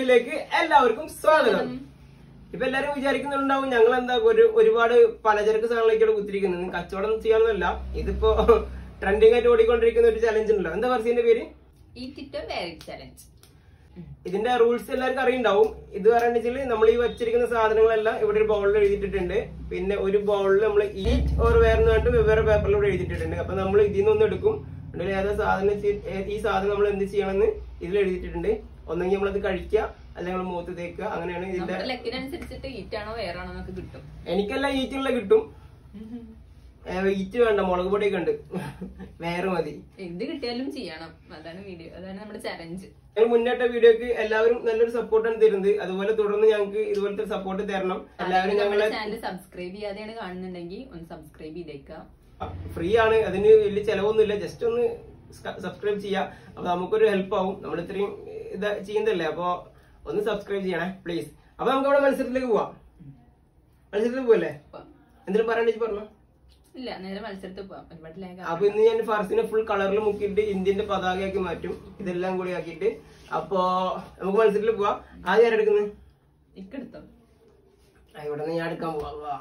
വീഡിയോയിലേക്ക് എല്ലാവർക്കും സ്വാഗതം ഇപ്പൊ എല്ലാരും വിചാരിക്കുന്നുണ്ടാവും ഞങ്ങൾ എന്താ ഒരു ഒരുപാട് പലചരക്ക് സാധനങ്ങളിലേക്കാണ് കുത്തിരിക്കുന്നത് കച്ചവടം ചെയ്യാനൊന്നുമല്ല ഇതിപ്പോ ട്രെൻഡിങ് ആയിട്ട് ഓടിക്കൊണ്ടിരിക്കുന്ന ഒരു ചലഞ്ച് ഉണ്ടല്ലോ എന്താ പറസിന്റെ പേര് ഈ ടിറ്റോ വേറെ ചലഞ്ച് ഇതിന്റെ റൂൾസ് എല്ലാവർക്കും അറിയുണ്ടാവും ഇത് പറയുന്നത് വെച്ചാൽ നമ്മൾ ഈ വെച്ചിരിക്കുന്ന സാധനങ്ങളെല്ലാം ഇവിടെ ഒരു ബൗളിൽ എഴുതിയിട്ടുണ്ട് പിന്നെ ഒരു ബൗളിൽ നമ്മൾ ഈച്ച് ഓർ വേറെ കണ്ട് വെവ്വേറെ പേപ്പറിൽ ഇവിടെ എഴുതിയിട്ടുണ്ട് അപ്പൊ നമ്മൾ ഇതിൽ നിന്നൊന്ന് എടുക്കും എന്നിട്ട് ഏതാ സാധനം ചെ- ഏ- ഈ സാധനം നമ്മൾ എന്ത് ചെയ്യണമെന്ന് ഇതിൽ എഴുതിയിട്ടുണ്ട് ഒന്നെങ്കിൽ നമ്മളത് കഴിക്കുക അല്ലെങ്കിൽ നമ്മൾ മുഖത്ത് തേക്കുക അങ്ങനെയാണ് ഇതിന്റെ നമ്മുടെ ലക്കിനനുസരിച്ചിട്ട് ഈറ്റാണോ വേറാണോ എന്നൊക്കെ കിട്ടും എനിക്കെല്ലാം ഈറ്റുള്ള കിട്ടും ഏ, ഈറ്റ് വേണ്ട മുളക് പൊടിയൊക്കെ ഉണ്ട് വേറെ മതി എന്ത് കിട്ടിയാലും ചെയ്യണം അതാണ് വീഡിയോ അതാണ് നമ്മുടെ ചലഞ്ച് ഞങ്ങൾ മുന്നേറ്റ വീഡിയോക്ക് എല്ലാവരും നല്ലൊരു സപ്പോർട്ടാണ് തരുന്നത് അതുപോലെ തുടർന്ന് ഞങ്ങൾക്ക് ഇതുപോലത്തെ സപ്പോർട്ട് തരണം എല്ലാവരും ഞങ്ങളെ നമ്മുടെ ചാനൽ സബ്സ്ക്രൈബ് ചെയ്യാതെയാണ് കാണുന്നുണ്ടെങ്കിൽ ഒന്ന് സബ്സ്ക്രൈബ് ചെയ്തേക്കാം ഫ്രീ ആണ് അതിന് വലിയ ചെലവൊന്നുമില്ല ജസ്റ്റ് ഒന്ന് സബ്സ്ക്രൈബ് ചെയ്യാം അപ്പൊ നമുക്കൊരു ഹെൽപ്പ് ആവും നമ്മൾ ഇത്രയും ഇത് ചെയ്യുന്നതല്ലേ അപ്പൊ ഒന്ന് സബ്സ്ക്രൈബ് ചെയ്യണേ പ്ലീസ് അപ്പൊ നമുക്ക് അവിടെ മത്സരത്തിലേക്ക് പോവാം മത്സരത്തിലേക്ക് പോവല്ലേ എന്തിനും പറയാൻ പറഞ്ഞു ഇല്ല നേരെ മത്സരത്തിൽ പോവാം ഒരുപാട് ലാഗ് അപ്പൊ ഇന്ന് ഞാൻ ഫർസിനെ ഫുൾ കളറിൽ മുക്കിയിട്ട് ഇന്ത്യന്റെ പതാകയാക്കി മാറ്റും ഇതെല്ലാം കൂടി ആക്കിയിട്ട് അപ്പോ നമുക്ക് മത്സരത്തിൽ പോവാം ആദ്യം ആരാ എടുക്കുന്നത് ഇക്കെടുത്തോ ഇവിടെ നിന്ന് ഞാൻ എടുക്കാൻ പോവാ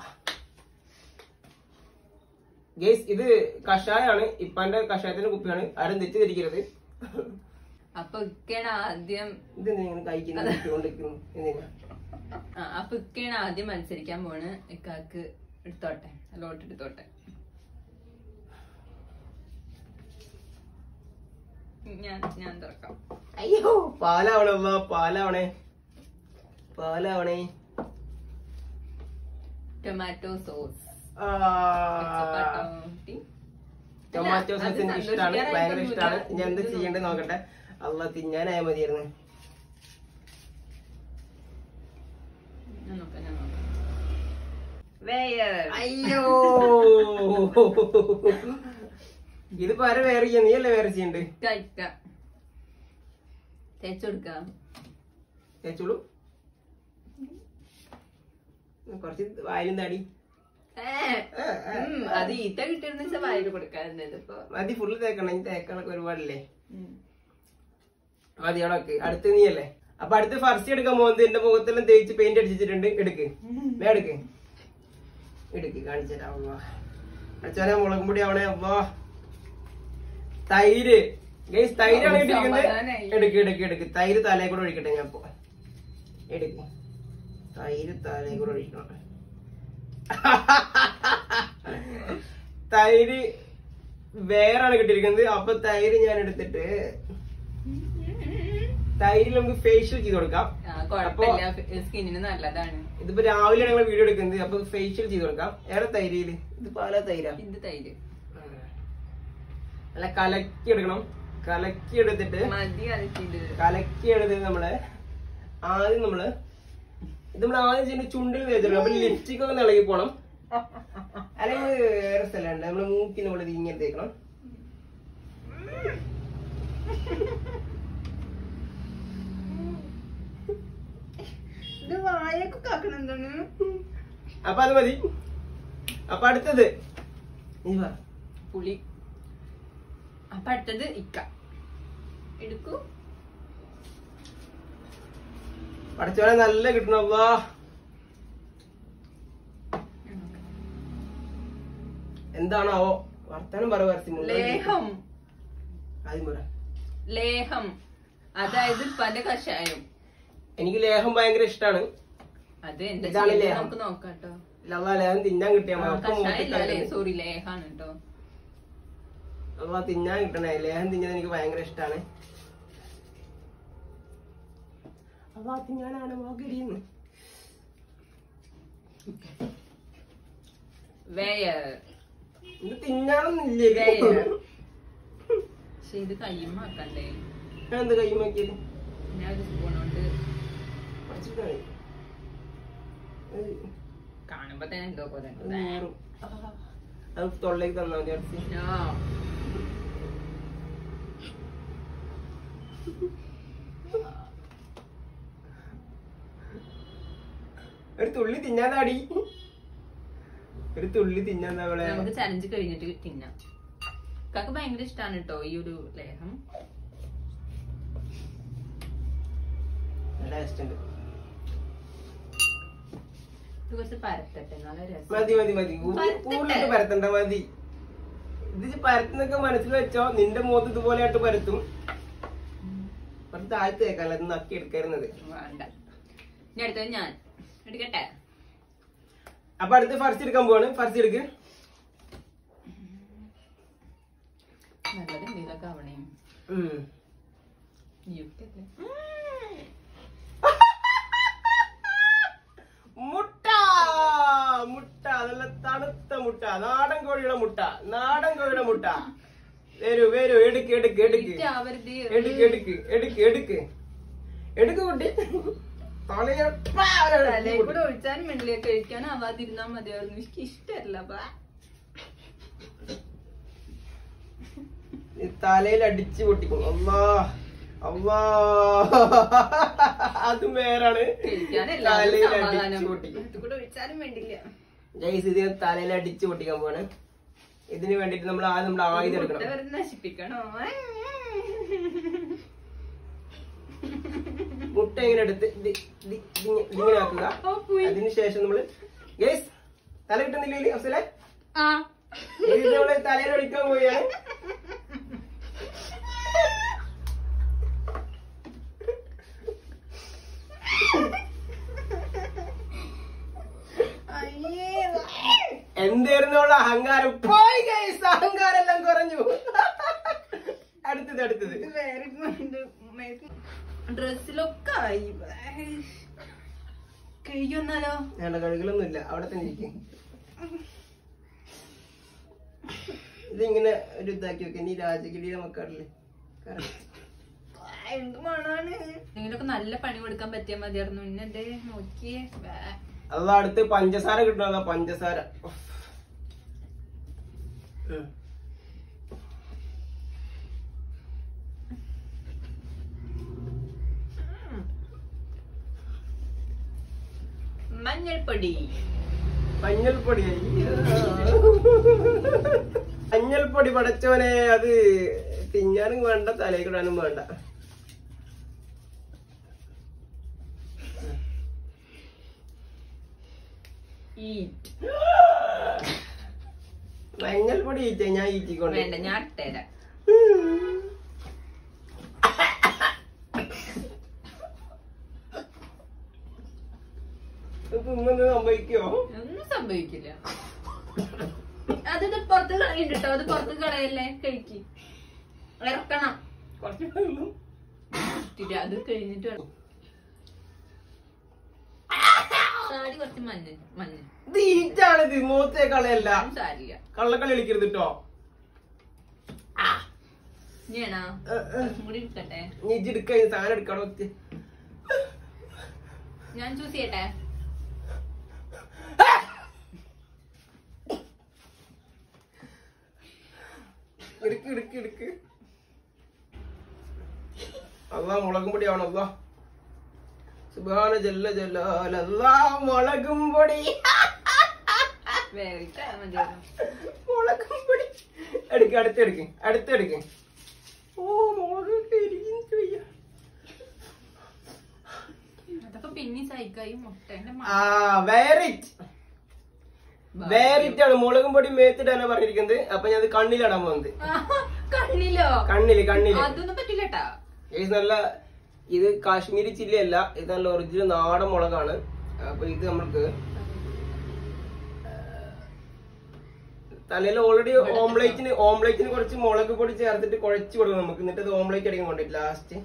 ഗേസ് ഇത് കഷായാണ് ഇപ്പാന്റെ കഷായത്തിന്റെ കുപ്പിയാണ് ആരും തെറ്റിദ്ധരിക്കരുത് അപ്പൊ ഇക്കാണ് ആദ്യം ഇത് നിങ്ങൾ കഴിക്കുന്നത് ഇട്ടുകൊണ്ടിരിക്കുന്നു എന്തിനാ ആ, അപ്പൊ ഇക്കാണ് ആദ്യം മത്സരിക്കാൻ പോണ് ഇക്കാക്ക് എടുത്തോട്ടെ ലോട്ട് എടുത്തോട്ടെ ഞാൻ ഞാൻ തുറക്കാം അയ്യോ പാലാവണേ അമ്മ പാലാവണേ പാലാവണേ ടൊമാറ്റോ സോസ് ആ, ടൊമാറ്റോ സോസ് എനിക്ക് ഇഷ്ടമാണ് ഭയങ്കര ഇഷ്ടമാണ് ഞാൻ എന്താ ചെയ്യേണ്ടത് നോക്കട്ടെ അല്ല തിന്നാനായ മതിയായിരുന്നു ഞാൻ നോക്കാം ഞാൻ നോക്കാം വേയർ അയ്യോ ഇതിപ്പോ ആരെ വേറെ ചെയ്യാ നീ അല്ലേ വേറെ ചെയ്യണ്ട് കഴിക്ക തേച്ചു കൊടുക്കാം തേച്ചോളൂ കുറച്ച് വായിലും താടി അത് ഈറ്റ കിട്ടിയിരുന്ന വെച്ചാൽ വായിൽ കൊടുക്കാറുണ്ട് ഇപ്പൊ മതി ഫുള്ള് തേക്കണം ഈ തേക്കണൊക്കെ ഒരുപാടല്ലേ മതി അവിടെ വെക്ക് അടുത്ത് നീ അല്ലേ അപ്പൊ അടുത്ത് ഫർസി എടുക്കാൻ പോകുന്നത് എന്റെ മുഖത്തെല്ലാം തേച്ച് പെയിന്റ് അടിച്ചിട്ടുണ്ട് എടുക്ക് വേ എടുക്ക് എടുക്ക് കാണിച്ചുതരാം അച്ഛനെ മുളകും പൊടി ആവണേ അవ్వా തൈര് ഗൈസ് തൈരാണ് കിട്ടിയിരിക്കുന്നത് സമാധാനായി. എടുക്ക് എടുക്ക് എടുക്ക് തൈര് തലേ കൂടെ ഒഴിക്കട്ടെ ഞാൻ ഇപ്പൊ എടുക്ക് തൈര് തലേ കൂടെ ഒഴിക്കണം തൈര് വേറാണ് കിട്ടിയിരിക്കുന്നത് അപ്പൊ തൈര് ഞാൻ എടുത്തിട്ട് തൈരിൽ നമുക്ക് ഫേഷ്യൽ ചെയ്ത് കൊടുക്കാം ആ, കുഴപ്പമില്ല സ്കിന്നിന് നല്ലതാണ് ഇതിപ്പോ രാവിലെ ഞങ്ങൾ വീഡിയോ എടുക്കുന്നത് അപ്പൊ ഫേഷ്യൽ ചെയ്ത് കൊടുക്കാം ഏറെ തൈരില് ഇത് പല തൈരാ ഇത് തൈര് അല്ല കലക്കി എടുക്കണം കലക്കി എടുത്തിട്ട് മതി അലക്കിയത് കലക്കി എടുത്തിട്ട് നമ്മള് ആദ്യം നമ്മള് ഇത് നമ്മൾ ആദ്യം ചെയ്യുന്ന ചുണ്ടിൽ തേച്ചെടുക്കണം അപ്പൊ ലിപ്സ്റ്റിക് ഒക്കെ ഇളകി പോണം അല്ലെങ്കിൽ വേറെ സ്ഥലമുണ്ട് നമ്മള് മൂക്കിന് നമ്മൾ ഇങ്ങനെ തേക്കണം ഇത് വായൊക്കെ കാക്കണം എന്താണ് അപ്പൊ അത് മതി അപ്പൊ അടുത്തത് നീ പറ പുളി അപ്പൊ അടുത്തത് ഇക്ക എടുക്കൂ പഠിച്ചോനെ നല്ല കിട്ടണവാ എന്താണാവോ വർത്താനം പറ പരസ്യം ലേഹം ആദ്യം പറ ലേഹം അതായത് പല കഷായം എനിക്ക് ലേഹം ഭയങ്കര ഇഷ്ടമാണ് അത് എന്താ ഇതാണ് ചെയ്യുന്നത് ലേഹം. നമുക്ക് നോക്കാട്ടോ അല്ലാ ലേഹം തിന്നാൻ കിട്ടിയാ മതി. ഒക്കെ കഷായം മൂത്തിട്ട് ഇല്ലല്ലേ കളയുന്നു. സോറി ലേഹാണ് കേട്ടോ അപ്പൊ തിന്നാൻ കിട്ടണേ ലേഹം തിന്നാൻ എനിക്ക് ഭയങ്കര ഇഷ്ടമാണ് അപ്പൊ ആ തിന്നാനാണ് മോകരിയുന്നു വേയർ ഇത് തിന്നാനൊന്നുമില്ലേ വേയർ പക്ഷെ ഇത് കയ്യുമാക്കണ്ടേ ഞാൻ എന്ത് കൈമാക്കിയത് ഞാൻ ഒരു സ്പൂൺ കൊണ്ട് പഠിച്ചിട്ടാണ് കാണുമ്പോ തന്നെ എന്തോ പോലെ അത് തൊള്ളേക്ക് തന്നാ മതി ഇറച്ചി ആ. ഒരു തുള്ളി തിന്നാതാടി ഒരു തുള്ളി തിന്നാൻ അവളെ നമുക്ക് ചലഞ്ച് കഴിഞ്ഞിട്ട് തിന്നാം കാക്ക് ഭയങ്കര ഇഷ്ടമാണ് കേട്ടോ ഈ ഒരു ലേഹം നല്ല ടേസ്റ്റ് ഉണ്ട് ഇത് കുറച്ച് പരത്തട്ടെ നല്ല രസം മതി മതി മതി കൂ- പരത്തട്ടെ. കൂടുതലിട്ട് പരത്തണ്ട മതി ഇത് പരത്തുന്നൊക്കെ മനസ്സിൽ വെച്ചോ നിന്റെ മുഖത്ത് ഇതുപോലെ ആയിട്ട് പരത്തും കുറച്ച് താഴ്ത്ത് കേൾക്കാല്ല ഇത് നക്കി എടുക്കരുന്നത് വേണ്ട ഇനി അടുത്തത് ഞാൻ എടുക്കട്ടെ അപ്പൊ അടുത്ത് ഫർസ്റ്റ് എടുക്കാൻ പോവാണ് ഫർസ്റ്റ് എടുക്ക് നല്ലത് എന്തെങ്കിലുമൊക്കെ ആവണേ ഉം. യുക്തല്ലേ മുട്ട മുട്ട നല്ല തണുത്ത മുട്ട നാടൻ കോഴിയുടെ മുട്ട നാടൻ കോഴിയുടെ മുട്ട വരൂ വരൂ എടുക്ക് എടുക്ക് എടുക്ക് ആവരുത് എടുക്ക് എടുക്ക് എടുക്ക് എടുക്ക് എടുക്ക് കുട്ടി തലയെ പാ തലേ കൂടെ ഒഴിച്ചാലും വേണ്ടില്ല കഴിക്കാൻ ആവാതിരുന്നാ മതിയായിരുന്നു എനിക്ക് ഇഷ്ടല്ല ബാ ഈ തലയിൽ അടിച്ചു പൊട്ടിക്കും അല്ലാ അല്ലാ അത് വേറാണ് കഴിക്കാനല്ല തലയിൽ സമാധാനം അടിച്ചു പൊട്ടിക്കും ഇത് കൂടെ ഒഴിച്ചാലും വേണ്ടില്ല ജയ്സ് ഇതിന് തലയിൽ അടിച്ചു പൊട്ടിക്കാൻ പോവാണ് ഇതിന് വേണ്ടിട്ട് നമ്മൾ ആദ്യം നമ്മുടെ ആയുധം മുട്ട എടുക്കണം വെറുതെ നശിപ്പിക്കണോ മുട്ട ഇങ്ങനെ എടുത്ത് ഇത് ഇത് ഇതിങ്ങ- ഇതിങ്ങനെ ആക്കുക ഓ, പോയി. അതിനുശേഷം നമ്മള് ഗേസ് തല കിട്ടുന്നില്ലേ അഫ്സലെ ആ ഇത് നമ്മള് തലയിൽ ഒഴിക്കാൻ പോവുകയാണ് എന്തായിരുന്നു ഉള്ള അഹങ്കാരം പോയി ഗൈസ് അഹങ്കാരം എല്ലാം കുറഞ്ഞു അടുത്തത് അടുത്തത് ഡ്രസ്സിലൊക്കെ ആയി കഴിയൊന്നാലോ വേണ്ട കഴുകലൊന്നും ഇല്ല അവിടെ തന്നെ ഇരിക്കും ഇതിങ്ങനെ ഒരു ഇതാക്കി വെക്ക നീ രാജഗിരിയുടെ മക്കളില്ലേ എന്ത് മണാണ് നിങ്ങളൊക്കെ നല്ല പണി കൊടുക്കാൻ പറ്റിയാ മതിയായിരുന്നു ഇന്നെന്തേ നോക്കിയേ ബേ. അല്ല അടുത്ത് പഞ്ചസാര കിട്ടണതാ പഞ്ചസാര ഉഫ്. ഉം. മഞ്ഞൾപ്പൊടി മഞ്ഞൾപ്പൊടി അയ്യോ. മഞ്ഞൾപ്പൊടി പടച്ചോനെ അത് തിന്നാനും വേണ്ട തലയിലിടാനും വേണ്ട ഈറ്റ് മഞ്ഞൾപ്പൊടി ഈറ്റ ഞാൻ ഈറ്റിക്കൊണ്ട് വേണ്ട ഞാൻ ഇട്ടേരാം തിന്നത് സംഭവിക്കോ ഒന്നും സംഭവിക്കില്ല അത് പുറത്ത് കളയുണ്ട് കേട്ടോ അത് പുറത്ത് കളയല്ലേ കഴിക്ക് ഇറക്കണം കുറച്ച് തിന്നും. ഇത്തിരി അത് കഴിഞ്ഞിട്ട് വേണം. താടി കുറച്ച് മഞ്ഞ മഞ്ഞ ഇത് ഈറ്റാണിത് മൂത്തേ കളയല്ല സാരില്ല കള്ളക്കളി കളിക്കരുത് കേട്ടോ ഞാനാ ഏ, ഏ. കൂടി എടുക്കട്ടെ നീ ഇജ്ജ് എടുക്ക ഈ സാധനം എടുക്കണം ഒത്തി. ഞാൻ ചൂസ് ചെയ്യട്ടെ എടുക്ക് എടുക്ക് എടുക്ക് അള്ളാ മുളകും പൊടി ആവണം അള്ളാ സുബാന ജല്ല ജലാൽ അള്ളാ മുളകും പൊടി വേവിട്ടാ മതിയായിരുന്നു മുളകും പൊടി എടുക്ക് അടുത്തെടുക്ക് അടുത്തെടുക്ക് ഓ മുളകൊക്കെ എരിയും ചെയ്യാ അതൊക്കെ പിന്നെ സഹിക്കായി മുട്ടേന്റെ ആ വേറിറ്റ് വേറിറ്റ് ആണ് മുളകും പൊടി മേത്തിടാനാ പറഞ്ഞിരിക്കുന്നത് അപ്പൊ ഞാൻ അത് കണ്ണിലിടാൻ പോകുന്നത് കണ്ണിലോ കണ്ണില് കണ്ണില് അതൊന്നും പറ്റില്ല കേട്ടാ ഇത് നല്ല ഇത് കാശ്മീരി ചില്ലി അല്ല ഇത് നല്ല ഒറിജിനൽ നാടൻ മുളകാണ് അപ്പൊ ഇത് നമ്മൾക്ക് തലയിൽ ഓൾറെഡി ഓംലേറ്റിന് ഓംലേറ്റിന് കുറച്ച് മുളക് പൊടി ചേർത്തിട്ട് കുഴച്ച് കൊടുക്കും നമുക്ക് എന്നിട്ട് ഇത് ഓംലേറ്റ് അടിക്കാൻ കൊണ്ടിട്ട് ലാസ്റ്റ്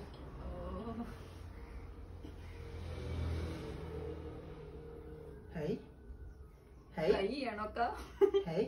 ഹൈ ഹൈ കൈയാണോക്ക ഹൈ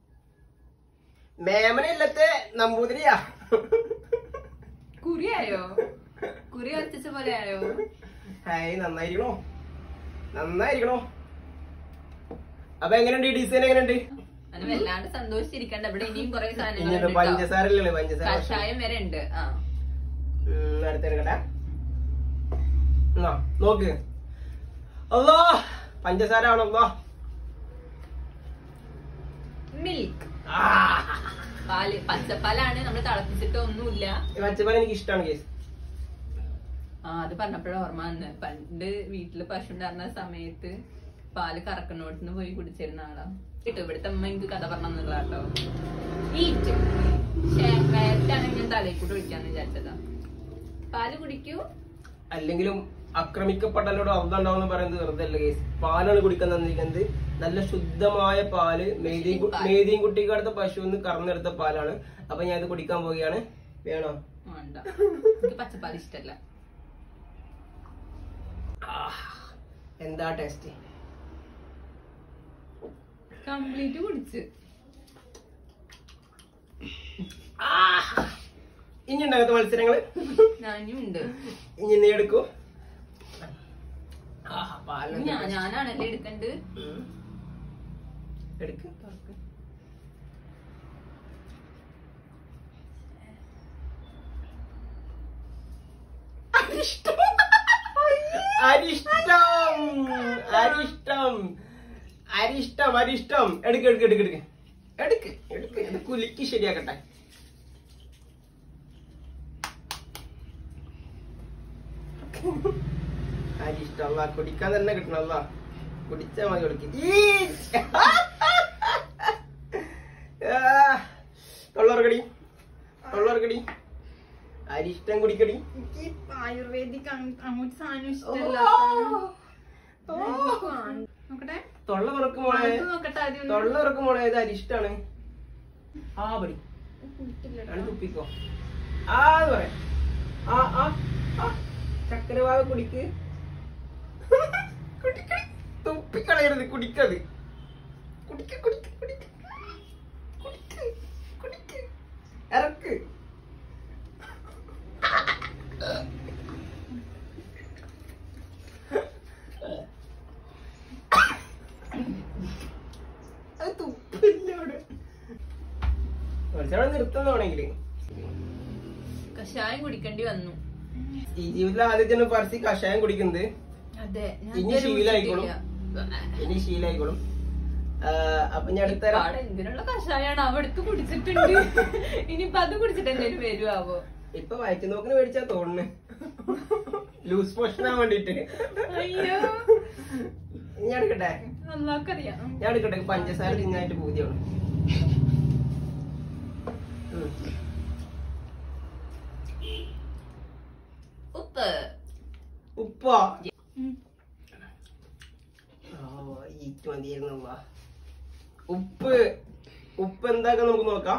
മേമനല്ലത്തെ നമ്പൂതിരിയാ കുറിയായോ കുറി കത്തിച്ച പോലെ ആയോ ഹായ് നന്നായിരിക്കണോ നന്നായിരിക്കണോ അപ്പൊ എങ്ങനെയുണ്ട് ഈ ഡിസൈൻ എങ്ങനെയുണ്ട് അത് വല്ലാണ്ട് സന്തോഷിച്ചിരിക്കണ്ട ഇവിടെ ഇനിയും കുറെ ഇനി സാധനങ്ങളുണ്ട് കേട്ടോ. പഞ്ചസാര അല്ലേ പഞ്ചസാര കഷായം വരെ ഉണ്ട് ആ ഉം, അടുത്തെടുക്കട്ടെ എന്നാ, നോക്ക് അല്ലോ പഞ്ചസാര ആണോ അല്ലോ മിൽക്ക് പാല് പച്ചപ്പാലാണ് നമ്മൾ തിളപ്പിച്ചിട്ട് ഒന്നുമില്ല പച്ചപ്പാൽ എനിക്ക് ഇഷ്ടമാണ് കേസ് ആ അത് പറഞ്ഞപ്പോഴാ ഓർമ്മ വന്ന് പണ്ട് വീട്ടില് പശു ഉണ്ടായിരുന്ന സമയത്ത് പാല് കറക്കണോട്ടിന് പോയി കുടിച്ചിരുന്ന ആളാ കേട്ടോ ഇവിടുത്തെ അമ്മ എനിക്ക് കഥ പറഞ്ഞെന്നുള്ള കേട്ടോ ഈറ്റ് നേരത്താണ് ഞാൻ തലയിൽ കൂടെ ഒഴിക്കാന്ന് വിചാരിച്ചതാ പാല് കുടിക്കൂ അല്ലെങ്കിലും ആക്രമിക്കപ്പെട്ടല്ലോട് അർത്ഥം ഉണ്ടാവുന്ന പറയുന്നത് വെറുതെ അല്ല കേസ് പാലാണ് കുടിക്കാൻ തന്നിരിക്കുന്നത് നല്ല ശുദ്ധമായ പാല് മേദിയും കു- മേദിയും കുട്ടിക്ക് അടുത്ത പശുവിന്ന് കറന്നെടുത്ത പാലാണ് അപ്പൊ ഞാൻ ഇത് കുടിക്കാൻ പോവുകയാണ് വേണോ വേണ്ട എനിക്ക് പച്ചപ്പാൽ ഇഷ്ടല്ല എന്താ ടേസ്റ്റ് കംപ്ലീറ്റ് കുടിച്ച് ഇനി ഉണ്ടാകത്ത മത്സരങ്ങള് ഞാനും ഉണ്ട് ഇനി നീ എടുക്കൂ ആഹാ, പാലിന് ഞാ- ഞാനാണല്ലേ എടുക്കണ്ട് ഉം. എടുക്ക് അരിഷ്ടം അരിഷ്ടം അരിഷ്ടം അരിഷ്ടം അരിഷ്ടം എടുക്ക് എടുക്ക് എടുക്ക് എടുക്ക് എടുക്ക് എടുക്ക് ഇത് കുലുക്കി ശരിയാക്കട്ടെ അരിഷ്ടം അല്ല കുടിക്കാൻ തന്നെ കിട്ടണം അല്ല കുടിച്ചാ മതി കുടിക്ക് തൊള്ളർക്കടി തൊള്ളർക്കടി അരിഷ്ടം കുടിക്കടി ആയുർവേദിക് അങ്ങോട്ട് സാധനം ഓ. നോക്കട്ടെ തൊള്ള തുറക്കും മോളെ ഇത് നോക്കട്ടെ ആദ്യം തൊള്ള തുറക്കും മോളെ ഇത് അരിഷ്ടാണ് ആ പടി ആണ് തുപ്പിക്കോ ആ എന്ന് പറയാം ആ ആ ആ ചക്കരവാവ കുടിക്ക് കുടിക്ക് തുപ്പിക്കളയരുത് കുടിക്കത് കുടിക്ക് കുടിക്ക് കുടിക്ക് കുടിക്ക് കുടിക്ക് ഇറക്ക് അത് തുപ്പില്ല അവിടെ മത്സരം നിർത്തുന്നതാണെങ്കിൽ കഷായം കുടിക്കേണ്ടി വന്നു ഈ ജീവിതത്തിൽ ആദ്യത്തിന് പറിച്ച് കഷായം കുടിക്കുന്നത് അതെ ഞാൻ ഇനി ഇതുവരെ ശീലായിക്കോളും. കുടിച്ചിട്ടില്ല. ഇനി ശീലായിക്കോളും ആ, അപ്പൊ ഞാൻ അടുത്ത തരാം പാടെ എന്തിനുള്ള കഷായാണ് അവിടുത്തെ കുടിച്ചിട്ടുണ്ട് ഇനിയിപ്പൊ അത് കുടിച്ചിട്ട് എന്തേലും വരുവാവോ ഇപ്പൊ വയറ്റി നോക്കിന് മേടിച്ചാ തോന്നുന്നു ലൂസ് മോഷൻ ആവാൻ വേണ്ടിട്ട് അയ്യോ ഞാൻ എടുക്കട്ടെ അല്ലാക്കറിയാം ഞാൻ എടുക്കട്ടെ പഞ്ചസാര തിന്നായിട്ട് പൂതിയാണ് ഉം. ഉപ്പ് ഉപ്പാ ഉം. ഓ, ഈറ്റ് മതിയായിരുന്നു അള്ളാ. ഉപ്പ് ഉപ്പ് എന്താക്കാൻ നമുക്ക് നോക്കാം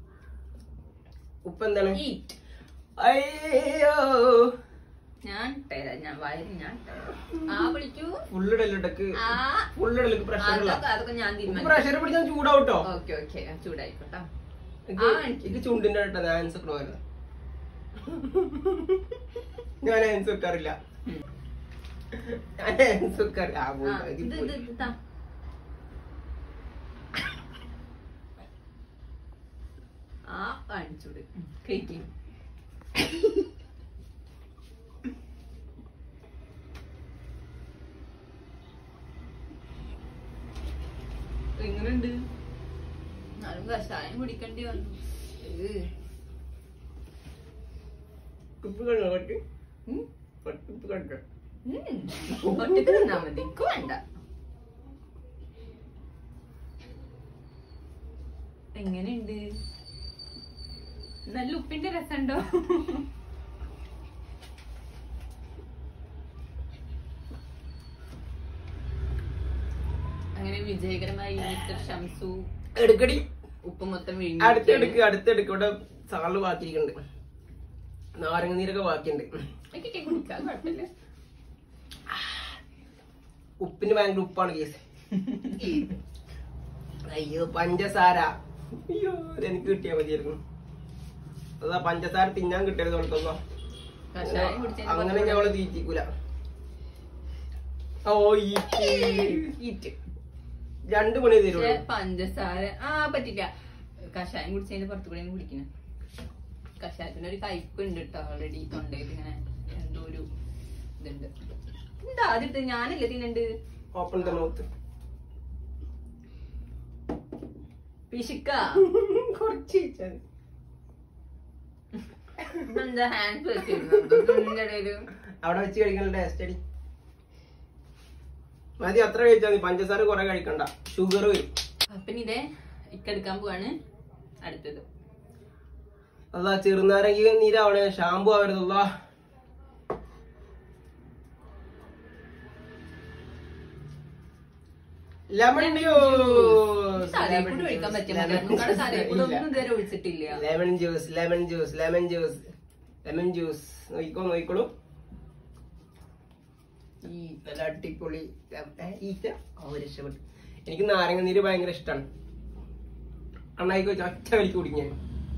ഉപ്പ് എന്താണ് Eat. അയ്യോ ഞാൻ തരാം ഞാൻ വയറ് ഞാൻ തരാം. ആ വിളിക്കൂ ഫുള്ളിടലിട്ടക്ക് ആ ഫുള്ളിടലേക്ക് പ്രഷർ അതൊക്കെ അതൊക്കെ ഞാൻ തീരുമാനിച്ചു പ്രഷർ പിടിച്ചാൽ ചൂടാവട്ടോ ഓക്കെ ഓക്കെ ചൂടായിക്കോട്ടോ ഇത് ആ. ഇത് ചുണ്ടിന്റെ അടുത്ത ഞാൻ ആൻസർ പോയത് ഞാൻ ആൻസർ വെക്കാറില്ല ഉം. ഞാൻ ആൻസർ വെക്കാറില്ല ആ, പോയി. ആ, ഇത് ഇത് പോയി. ഇത് ഇത് താ. ആ കാണിച്ചൂട് കഴിക്കും എങ്ങനെയുണ്ട് എന്നാലും കഷായം കുടിക്കേണ്ടി വന്നു ഏഹ്. ഉപ്പ് കണ്ടോ പട്ടി ഉം. ഉപ്പ് കണ്ടോ ഉം. ഒറ്റക്ക് തിന്നാ മതി എനിക്ക് വേണ്ട എങ്ങനെയുണ്ട് നല്ല ഉപ്പിന്റെ രസമുണ്ടോ അങ്ങനെ വിജയകരമായി മിസ്റ്റർ ഷംസു എടുക്കടി ഉപ്പ് മൊത്തം അടുത്തെടുക്ക് അടുത്തെടുക്ക് ഇവിടെ സാറില് ബാക്കിയിരിക്കുന്നുണ്ട് നാരങ്ങ നീരൊക്കെ ബാക്കിയുണ്ട് വിഴുങ്ങി കുടിക്കാൻ കുഴപ്പമില്ല ഉപ്പിന് ഭയങ്കര ഉപ്പാണ് കേസ് അയ്യോ പഞ്ചസാര അയ്യോ ഇത് എനിക്ക് കിട്ടിയാ മതിയായിരുന്നു അതാ പഞ്ചസാര തിന്നാൻ കിട്ടരുത് കൊടുത്തോ കഷായം കുടിച്ചതിന് അങ്ങനെ കുറച്ചുകൂടെ- ഞങ്ങള് തീറ്റിക്കൂല ഓ ഈറ്റ് ഈറ്റ് രണ്ടു മണി തരുള്ളൂ പക്ഷെ പഞ്ചസാര ആ പറ്റില്ല കഷായം കുടിച്ചതിന് പുറത്തുകൂടെ കുടിക്കണം കഷായത്തിന് ഒരു കയ്പ് ഉണ്ട് കേട്ടോ ഓൾറെഡി തൊണ്ടയിൽ ഇങ്ങനെ എന്തോ ഒരു ഇതുണ്ട് എന്താ ആദ്യത്തെ ഞാനല്ലേ തിന്നുണ്ട് ഓപ്പൺ ദ മൗത്ത് പിശുക്ക കുറച്ച് കഴിച്ചാൽ മതി. എന്താ ഹാൻഡ് വെച്ചിരുന്നു ഇടയില് അവിടെ വെച്ച് കഴിക്കുന്ന ടേസ്റ്റ് അടി മതി അത്ര കഴിച്ചാൽ മതി പഞ്ചസാര കുറെ കഴിക്കണ്ട ഷുഗർ വരും അപ്പൊ ഇതേ ഇക്കെടുക്കാൻ പോവാണ് അടുത്തത് അതാ ചെറുനാരങ്ങ നീരാവണേ ഷാമ്പു ആവരുതല്ല ലെമൺ തലയിൽ ഒഴിക്കാൻ പറ്റിയ മതി തലയിൽ കൂടെ ഒന്നും ഇതുവരെ ഒഴിച്ചിട്ടില്ല lemon juice lemon juice lemon juice lemon juice നോക്കിക്കോ നോക്കിക്കോളൂ ഈ നല്ല അടിപൊളി ലെ- ഏ, ഈറ്റ ഓ രക്ഷപ്പെട്ടു എനിക്ക് നാരങ്ങ നീര് ഭയങ്കര ഇഷ്ടമാണ് അണ്ണായിക്കോ ഒറ്റ വലിക്ക് കുടിക്കാൻ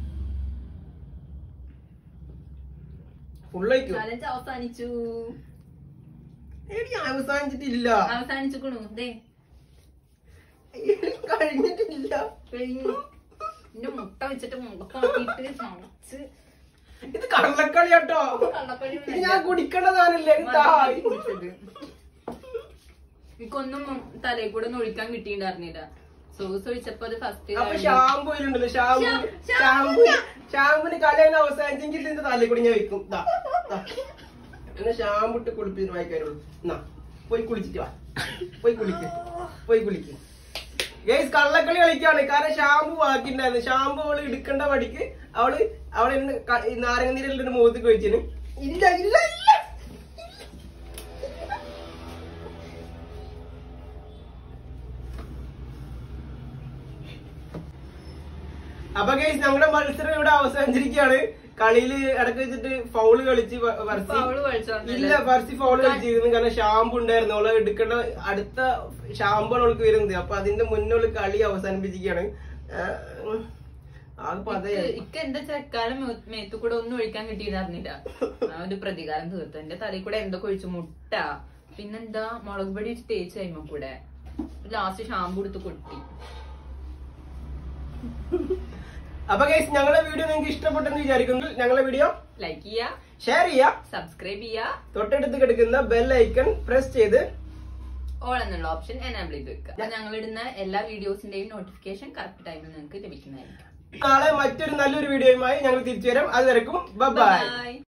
ഫുള്ളായിക്കോ ചലഞ്ച് അവസാനിച്ചു എനിക്ക് അവസാനിച്ചിട്ടില്ല അവസാനിച്ചുക്കണു ദേ എനിക്ക് കഴിഞ്ഞിട്ടില്ല കഴിഞ്ഞു എന്റെ മുട്ട വെച്ചിട്ട് മുഖത്താക്കിയിട്ട് ചമച്ച് ഇത് കള്ളക്കളി കേട്ടോ കള്ളക്കളി ഇത് ഞാൻ കുടിക്കേണ്ടതാണല്ലേ തായ് കുടിച്ചത് എനിക്കൊന്നും തലയിൽ കൂടെ ഒന്നും ഒഴിക്കാൻ കിട്ടിയിട്ടുണ്ടായിരുന്നില്ല സോസ് ഒഴിച്ചപ്പോ അത് ഫസ്റ്റ് അപ്പൊ ഷാമ്പു ഇതിലുണ്ടല്ലോ ഷാമ്പു ഷാമ്പു ഷാമ്പുന് കളയാൻ അവസാനിച്ചെങ്കിൽ ഇതിന്റെ തലയിൽ കൂടി ഞാൻ വെക്കും ദാ, ദാ. എന്നെ ഷാമ്പു ഇട്ട് കുളിപ്പിച്ചിട്ട് വായിക്കാനുള്ളൂ എന്നാ പോയി കുളിച്ചിട്ട് വാ പോയി കുളിക്ക് പോയി കുളിക്ക് ഗൈസ് കള്ളക്കളി കളിക്കാണ് കാരണം ഷാമ്പു ബാക്കിണ്ടായിരുന്നു ഷാമ്പു അവള് എടുക്കേണ്ട വടിക്ക് അവള് അവള് എന്നെ ക- ഈ നാരങ്ങ നീരെല്ലാം മുഖത്ത് കഴിച്ചിന് ഇല്ല ഇല്ല ഇല്ല അപ്പൊ ഗൈസ് നമ്മുടെ മത്സരം ഇവിടെ അവസാനിച്ചിരിക്കുകയാണ് കളിയില് ഇടക്ക് വെച്ചിട്ട് ഫൗള് കളിച്ച് വ- വർഷി ഫൗള് കളിച്ചോണ്ടല്ലേ? ഇല്ല വർഷി ഫൗള് കളിച്ചിരുന്നു കാരണം ഷാമ്പു ഉണ്ടായിരുന്നു അവള് എടുക്കേണ്ട അടുത്ത ഷാമ്പാണ് അവൾക്ക് വരുന്നത് അപ്പൊ അതിന്റെ മുന്നേ അവള് കളി അവസാനിപ്പിച്ചിരിക്കുകയാണ് ആകെ പതയായി ഇക്ക എന്താ ചെക്കാലം മേത്തു കൂടെ ഒന്നും ഒഴിക്കാൻ കിട്ടിയിരുന്നില്ല ആ ഒരു പ്രതികാരം തീർത്തു എന്റെ തലയിൽ കൂടെ എന്തൊക്കെ ഒഴിച്ചു മുട്ട പിന്നെന്താ മുളക് പൊടി വെച്ച് തേച്ച് കഴിയുമ്പോ കൂടെ ലാസ്റ്റ് ഷാമ്പു എടുത്ത് കൊട്ടി അപ്പൊ ഗൈസ് ഞങ്ങളുടെ വീഡിയോ നിങ്ങൾക്ക് ഇഷ്ടപ്പെട്ടെന്ന് വിചാരിക്കുന്നു ഞങ്ങളുടെ വീഡിയോ ലൈക്ക് ചെയ്യാ ഷെയർ ചെയ്യാം സബ്സ്ക്രൈബ് ചെയ്യാ തൊട്ടടുത്ത് കിടക്കുന്ന ബെൽ ഐക്കൺ പ്രസ് ചെയ്ത് ഓൾ എന്നുള്ള ഓപ്ഷൻ എനാബിൾ ചെയ്ത് വെക്കുക അപ്പൊ ഞങ്ങൾ ഇടുന്ന എല്ലാ വീഡിയോസിന്റെയും നോട്ടിഫിക്കേഷൻ കറക്റ്റ് ടൈമിൽ നിങ്ങൾക്ക് ലഭിക്കുന്നതായിരിക്കും നാളെ മറ്റൊരു നല്ലൊരു വീഡിയോയുമായി ഞങ്ങൾ തിരിച്ചു വരാം അതുവരെക്കും ബൈ ബൈ